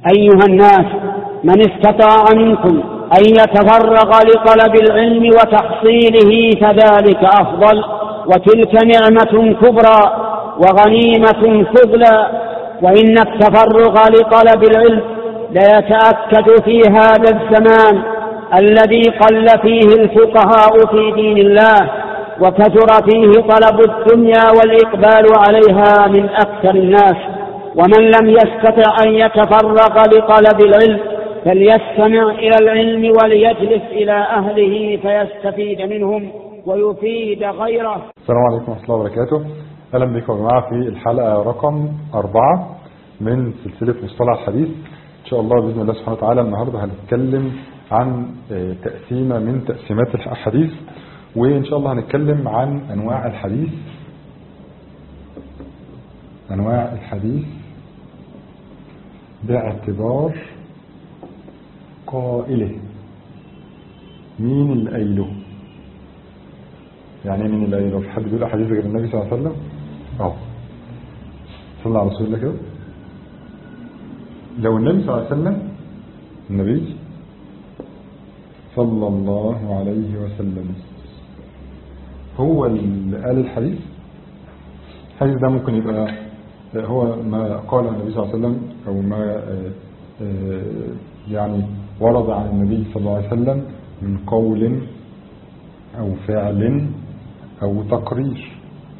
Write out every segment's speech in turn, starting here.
أيها الناس من استطاع منكم أن يتفرغ لطلب العلم وتحصيله فذلك أفضل وتلك نعمة كبرى وغنيمة فضلى وإن التفرغ لطلب العلم ليتأكد في هذا الزمان الذي قل فيه الفقهاء في دين الله وكثر فيه طلب الدنيا والإقبال عليها من أكثر الناس ومن لم يستطع أن يتفرغ لطلب العلم فليستمع إلى العلم وليجلس إلى أهله فيستفيد منهم ويفيد غيره السلام عليكم ورحمة الله وبركاته أهلا بكم يا جماعة في الحلقة رقم أربعة من سلسلة مصطلح الحديث إن شاء الله بإذن الله سبحانه وتعالى النهاردة هنتكلم عن تقسيمة من تقسيمات الحديث وإن شاء الله هنتكلم عن أنواع الحديث أنواع الحديث باعتبار قائله مين اللي قايله يعني مين اللي قايله في حد بيقول حديث غير النبي صلى الله عليه وسلم اه صلى على رسول الله كده لو النبي صلى الله عليه وسلم النبي صلى الله عليه وسلم هو اللي قال الحديث الحديث ده ممكن يبقى هو ما قال النبي صلى الله عليه وسلم أو ما يعني ورد عن النبي صلى الله عليه وسلم من قول أو فعل أو تقرير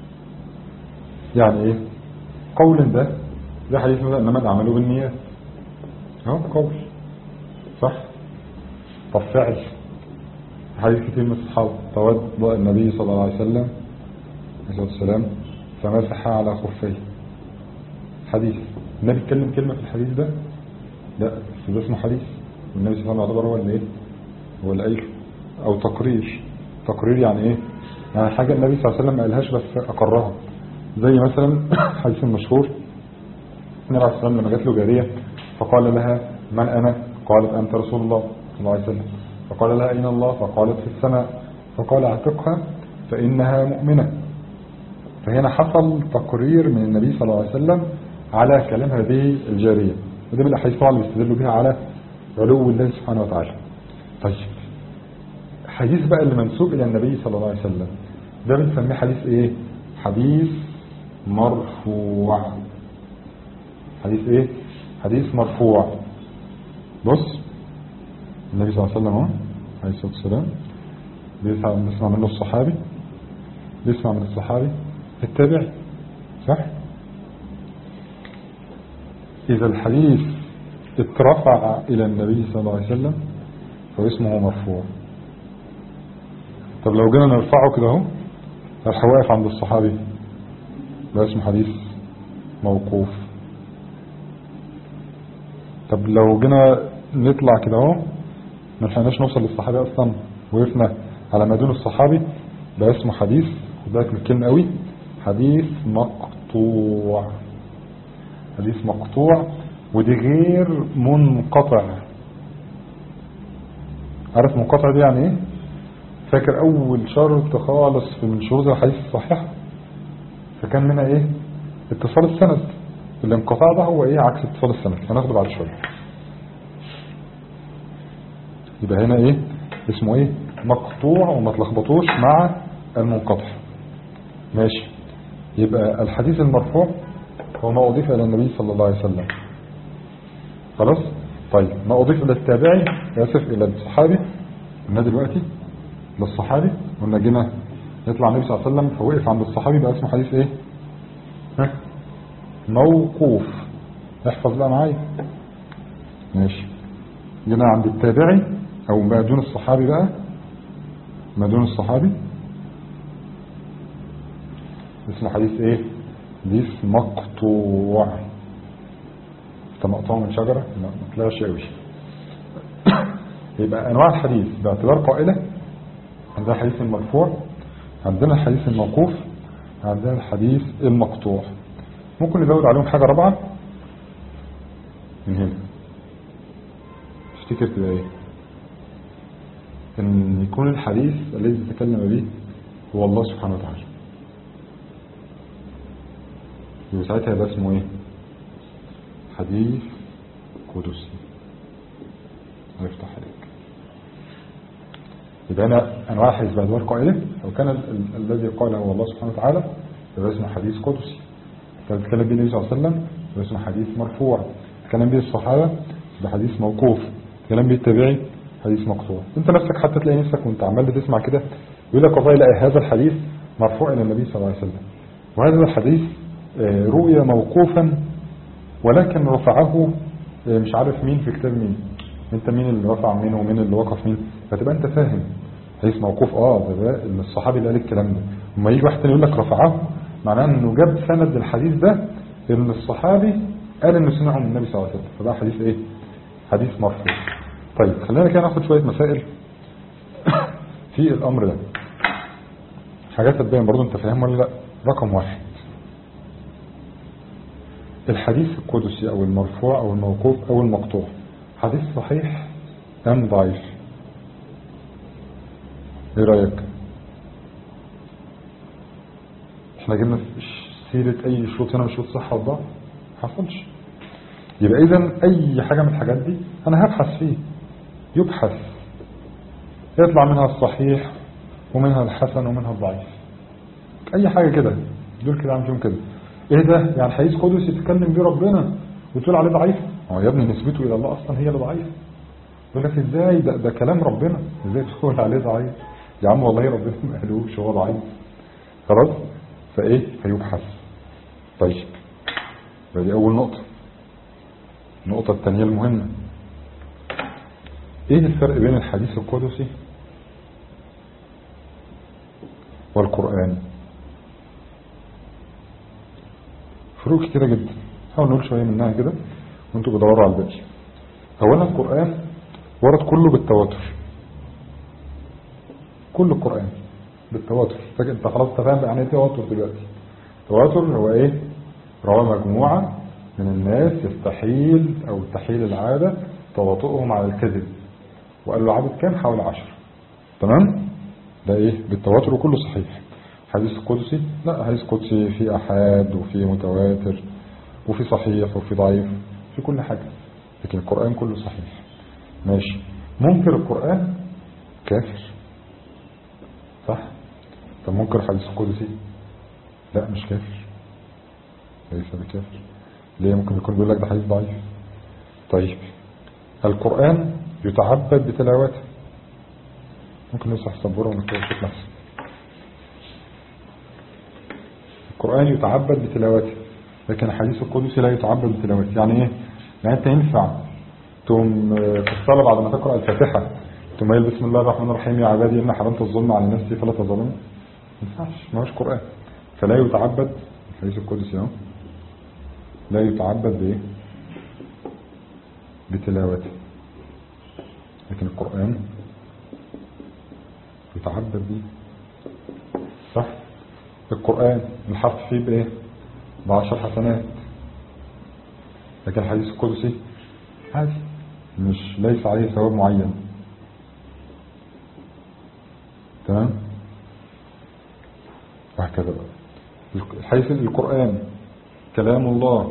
يعني إيه قول ده ده حديث مثلا إنما الأعمال بالنيات اهو قول صح طب فعل حديث كتير من الصحابة توضأ النبي صلى الله عليه وسلم عليه السلام فمسح على خفيه حديث النبي اتكلم كلمة في الحديث ده لا بس ده اسمه حديث والنبي صلى الله عليه وسلم هو اللي ايه هو اللي قايله او تقرير تقرير يعني ايه يعني حاجة النبي صلى الله عليه وسلم ما قالهاش بس اقرها زي مثلا حديث المشهور النبي عليه الصلاه والسلام لما جات له جارية فقال لها من انا قالت انت رسول الله صلى الله عليه وسلم فقال لها اين الله فقالت في السماء فقال اعتقها فانها مؤمنة فهنا حصل تقرير من النبي صلى الله عليه وسلم على كلام هذه الجارية وده من الأحاديث طبعا اللي بيستدلوا بها على علو الله سبحانه وتعالى طيب حديث بقى اللي منسوب إلى النبي صلى الله عليه وسلم ده بنسميه حديث إيه حديث مرفوع حديث إيه حديث مرفوع بص النبي صلى الله عليه وسلم اهو عليه الصلاة والسلام بيسمع منه الصحابي بيسمع من الصحابي التابعي صح إذا الحديث اترفع إلى النبي صلى الله عليه وسلم فاسمه مرفوع طب لو جينا نرفعه كده اهو راح واقف عند الصحابي ده اسمه حديث موقوف طب لو جينا نطلع كده اهو ما لحقناش نوصل للصحابي اصلا وقفنا على ما دون الصحابي ده اسمه حديث خد بالك من الكلمه قوي حديث مقطوع حديث مقطوع ودي غير منقطع عارف منقطع دي يعني ايه فاكر اول شرط خالص في من شروط الحديث الصحيح فكان منها ايه اتصال السند الانقطاع ده هو ايه عكس اتصال السند هناخده بعد شويه يبقى هنا ايه اسمه ايه مقطوع وما تلخبطوش مع المنقطع ماشي يبقى الحديث المرفوع هو ما أضيف إلى النبي صلى الله عليه وسلم خلاص طيب ما أضيف إلى التابعي ياسف إلى الصحابي قلنا دلوقتي للصحابي قلنا جينا يطلع النبي صلى الله عليه وسلم فوقف عند الصحابي بقى اسمه حديث ايه ها موقوف احفظ بقى معايا ماشي جينا عند التابعي او ما دون الصحابي بقى ما دون الصحابي اسمه حديث ايه حديث مقطوع انت مقطوع من شجرة ما طلعش قوي يبقى انواع الحديث باعتبار قائلة عندنا الحديث المرفوع عندنا الحديث الموقوف عندنا الحديث المقطوع ممكن نزود عليهم حاجة رابعة من هنا تفتكر تبقى ايه ان يكون الحديث الذي تتكلم به هو الله سبحانه وتعالى يبقى ساعتها يبقى اسمه ايه حديث قدسي هيفتح عليك يبقى أنا أنواع حديث بعد ذلك قائله لو كان ال- ال- الذي قاله هو الله سبحانه وتعالى يبقى اسمه حديث قدسي لو تتكلم به النبي صلى الله عليه وسلم يبقى اسمه حديث مرفوع تتكلم به الصحابة يبقى حديث موقوف تتكلم به التابعي حديث مقطوع انت نفسك حتى تلاقي نفسك وانت عمال بتسمع كده يقول لك والله لا هذا الحديث مرفوع الى النبي صلى الله عليه وسلم وهذا الحديث آه، روي موقوفا ولكن رفعه آه، مش عارف مين في كتاب مين انت مين اللي رفع مين ومين اللي وقف مين فتبقى انت فاهم حديث موقوف اه ده, ده اللي الصحابي اللي قال الكلام ده وما يجي واحد تاني يقول لك رفعه معناه انه جاب سند الحديث ده ان الصحابي قال انه سمعه من النبي صلى الله عليه وسلم فده حديث ايه حديث مرفوع طيب خلينا كده ناخد شويه مسائل في الامر ده حاجات تبين برضو انت فاهم ولا لا رقم واحد الحديث القدسي او المرفوع او الموقوف او المقطوع حديث صحيح ام ضعيف ايه رايك احنا جبنا في سيرة اي شروط هنا من شروط صحة وضعف حصلش يبقى اذا اي حاجة من الحاجات دي انا هبحث فيه يبحث يطلع منها الصحيح ومنها الحسن ومنها الضعيف اي حاجة كده دول كده عم فيهم كده ايه ده يعني حديث قدسي يتكلم بيه ربنا وتقول عليه ضعيف هو يا ابني نسبته الى الله اصلا هي اللي ضعيفه يقول لك ازاي ده, ده كلام ربنا ازاي تقول عليه ضعيف يا عم والله ربنا ما قالوش هو ضعيف خلاص فايه فيبحث طيب دي اول نقطة النقطة الثانية المهمة ايه الفرق بين الحديث القدسي والقرآن فروق كتيرة جدا حاول نقول شوية منها كده وانتوا بدوروا على الباقي اولا القرآن ورد كله بالتواتر كل القرآن بالتواتر فاكر انت خلاص تفهم يعني ايه تواتر دلوقتي تواتر هو ايه روى مجموعة من الناس يستحيل او تحيل العادة تواطؤهم على الكذب وقال له عدد كام حوالي عشر تمام ده ايه بالتواتر وكله صحيح حديث قدسي لا حديث قدسي في احاد وفي متواتر وفي صحيح وفي ضعيف في كل حاجة لكن القرآن كله صحيح ماشي منكر القرآن كافر صح طب منكر حديث القدسي لا مش كافر ليس بكافر ليه ممكن يكون بيقول لك ده حديث ضعيف طيب القرآن يتعبد بتلاوته ممكن نمسح السبورة ونكتب صوت نفسه القرآن يتعبد بتلاوته لكن الحديث القدسي لا يتعبد بتلاوته يعني ايه يعني انت ينفع تقوم في الصلاة بعد ما تقرأ الفاتحة ثم يقول بسم الله الرحمن الرحيم يا عبادي إن حرمت الظلم على نفسي فلا تظلموا ما ينفعش ما هوش قرآن فلا يتعبد الحديث القدسي اهو لا يتعبد بايه بتلاوته لكن القرآن يتعبد بيه صح القرآن الحرف فيه بايه بعشر حسنات لكن الحديث القدسي عادي مش ليس عليه ثواب معين تمام وهكذا بقى الحديث القرآن كلام الله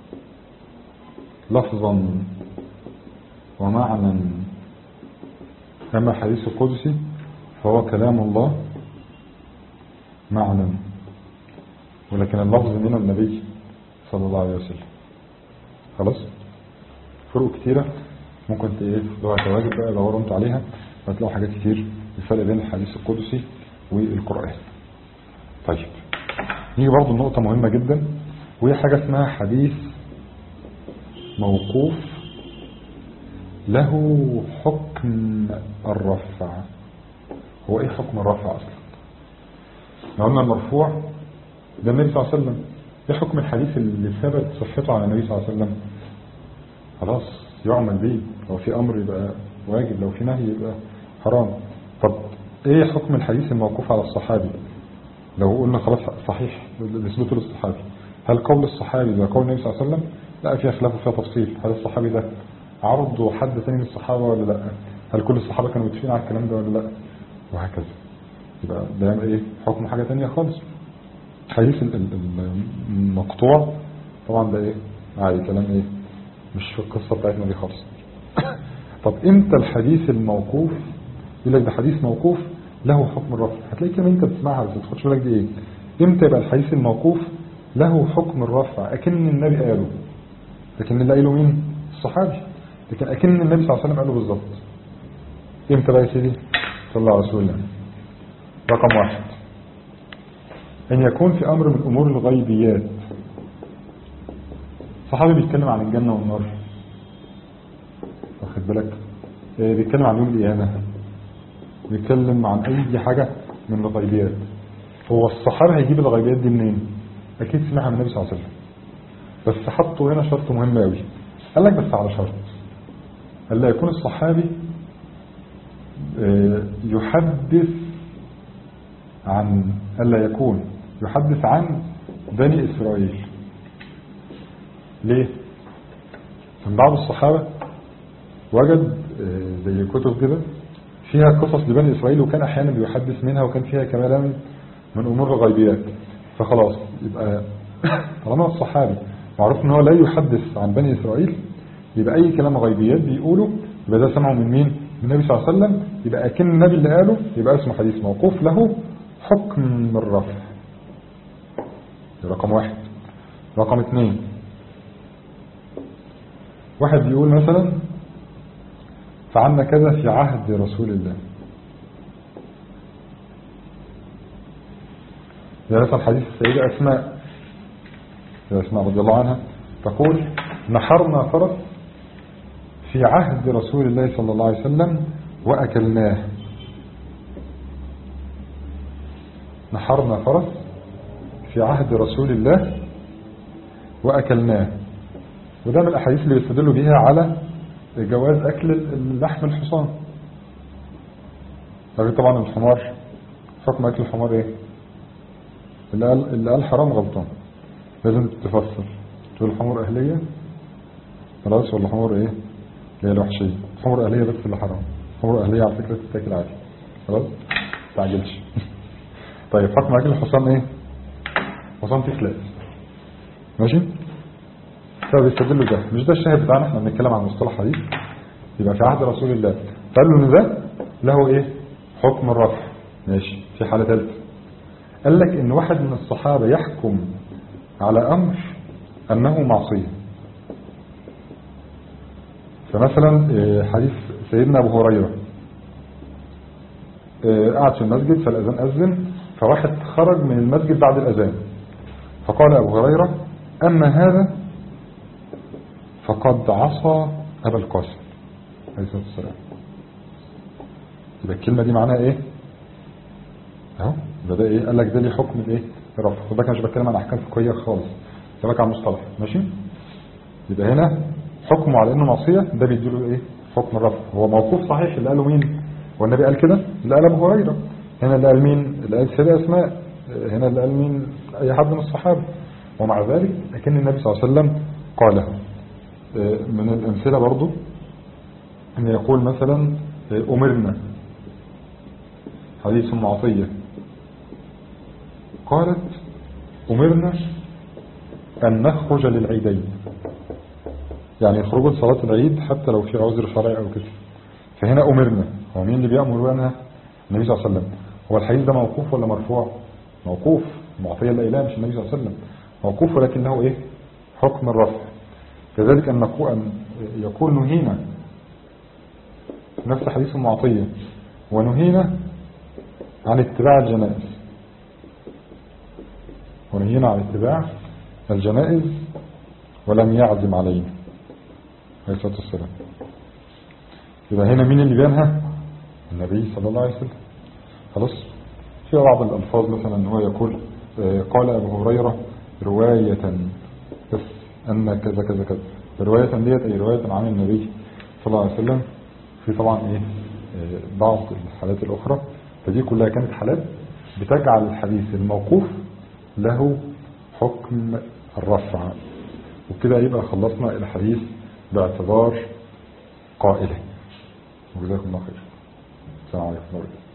لفظا ومعنى أما الحديث القدسي فهو كلام الله معنى ولكن اللفظ من النبي صلى الله عليه وسلم خلاص فروق كتيرة ممكن ايه لو هتواجد بقى دوروا انتوا عليها هتلاقوا حاجات كتير الفرق بين الحديث القدسي والقرآن طيب نيجي برضو النقطة مهمة جدا وهي حاجة اسمها حديث موقوف له حكم الرفع هو ايه حكم الرفع اصلا لو قلنا المرفوع ده النبي صلى الله عليه وسلم ايه حكم الحديث اللي ثبت صحته على النبي صلى الله عليه وسلم خلاص يعمل بيه لو في امر يبقى واجب لو في نهي يبقى حرام طب ايه حكم الحديث الموقوف على الصحابي لو قلنا خلاص صحيح نسبته للصحابي هل قول الصحابي ده قول النبي صلى الله عليه وسلم لا فيها خلاف وفيها تفصيل هل الصحابي ده عرضه حد ثاني من الصحابة ولا لا هل كل الصحابة كانوا متفقين على الكلام ده ولا لا وهكذا يبقى ده يعمل ايه حكم حاجة ثانيه خالص حديث المقطوع طبعا ده ايه عادي كلام ايه مش في القصة بتاعتنا دي خالص طب امتى الحديث الموقوف يقول لك ده حديث موقوف له حكم الرفع هتلاقي كلمة انت بتسمعها بس ما تاخدش بالك دي ايه امتى يبقى الحديث الموقوف له حكم الرفع اكن النبي قاله لكن اللي قاله مين الصحابي لكن اكن النبي صلى الله عليه وسلم قاله بالظبط امتى بقى يا سيدي صلى الله عليه وسلم رقم واحد ان يكون في امر من امور الغيبيات صحابي بيتكلم عن الجنة والنار واخد بالك آه، بيتكلم عن يوم القيامة بيتكلم عن اي حاجة من الغيبيات هو الصحابي هيجيب الغيبيات دي منين اكيد سمعها من النبي صلى الله عليه وسلم بس حطوا هنا شرط مهم قوي قال لك بس على شرط الا يكون الصحابي آه، يحدث عن الا يكون يحدث عن بني اسرائيل ليه من بعض الصحابة وجد آه، زي كتب كده فيها قصص لبني إسرائيل وكان أحيانا بيحدث منها وكان فيها كلام من أمور الغيبيات فخلاص يبقى طالما الصحابي معروف ان هو لا يحدث عن بني إسرائيل يبقى أي كلام غيبيات بيقوله يبقى ده سمعه من مين؟ من النبي صلى الله عليه وسلم يبقى أكن النبي اللي قاله يبقى اسمه حديث موقوف له حكم الرفع ده رقم واحد رقم اثنين واحد بيقول مثلا فعلنا كذا في عهد رسول الله زي مثلا حديث السيدة أسماء السيدة أسماء رضي الله عنها تقول نحرنا فرس في عهد رسول الله صلى الله عليه وسلم وأكلناه نحرنا فرس في عهد رسول الله وأكلناه وده من الأحاديث اللي بيستدلوا بيها على جواز أكل اللحم الحصان لكن طبعا الحمار حكم أكل الحمار إيه اللي قال, اللي قال حرام غلطان لازم تفسر تقول الحمور أهلية خلاص ولا حمور إيه اللي هي الوحشية حمور أهلية بس اللي حرام حمور أهلية على فكرة تتاكل عادي خلاص تعجلش طيب حكم أكل الحصان إيه حصان تخلق ماشي فبيستدلوا ده مش ده الشاهد بتاعنا احنا بنتكلم عن مصطلح حديث يبقى في عهد رسول الله فقالوا ان ده له ايه حكم الرفع ماشي في حالة ثالثه قال لك ان واحد من الصحابة يحكم على امر انه معصية فمثلا اه، حديث سيدنا ابو هريرة اه، قعد في المسجد فالاذان اذن فواحد خرج من المسجد بعد الاذان فقال ابو هريرة اما هذا فقد عصى أبا القاسم عليه الصلاة والسلام يبقى الكلمة دي معناها ايه اهو ده ده ايه قال لك ده ليه حكم الايه الرفض خد بالك أنا مش بتكلم عن احكام فقهيه خالص بتكلم عن مصطلح ماشي يبقى هنا حكمه على انه معصيه ده بيديله ايه حكم الرفض هو موقوف صحيح اللي قاله مين هو النبي قال كده اللي قال ابو هريره هنا اللي قال مين اللي قال سيدة اسماء هنا اللي قال مين اي حد من الصحابه ومع ذلك لكن النبي صلى الله عليه وسلم قاله من الأمثلة برضو أن يقول مثلا أمرنا حديث معطية قالت أمرنا أن نخرج للعيدين يعني يخرجوا لصلاة العيد حتى لو في عذر شرعي أو كده فهنا أمرنا هو مين اللي بيأمر بأنها النبي صلى الله عليه وسلم هو الحديث ده موقوف ولا مرفوع موقوف معطية الإله مش النبي صلى الله عليه وسلم موقوف ولكن له إيه حكم الرفع كذلك أن يقول نهينا نفس حديث المعطية ونهينا عن اتباع الجنائز ونهينا عن اتباع الجنائز ولم يعزم علينا عليه الصلاة والسلام يبقى هنا مين اللي بينها النبي صلى الله عليه وسلم خلاص في بعض الألفاظ مثلا أنه يقول قال أبو هريرة رواية بس أن كذا كذا كذا رواية ديت أي رواية عن النبي صلى الله عليه وسلم في طبعا إيه بعض الحالات الأخرى فدي كلها كانت حالات بتجعل الحديث الموقوف له حكم الرفع وبكده يبقى خلصنا الحديث باعتبار قائله وجزاكم الله خير السلام عليكم ورحمة الله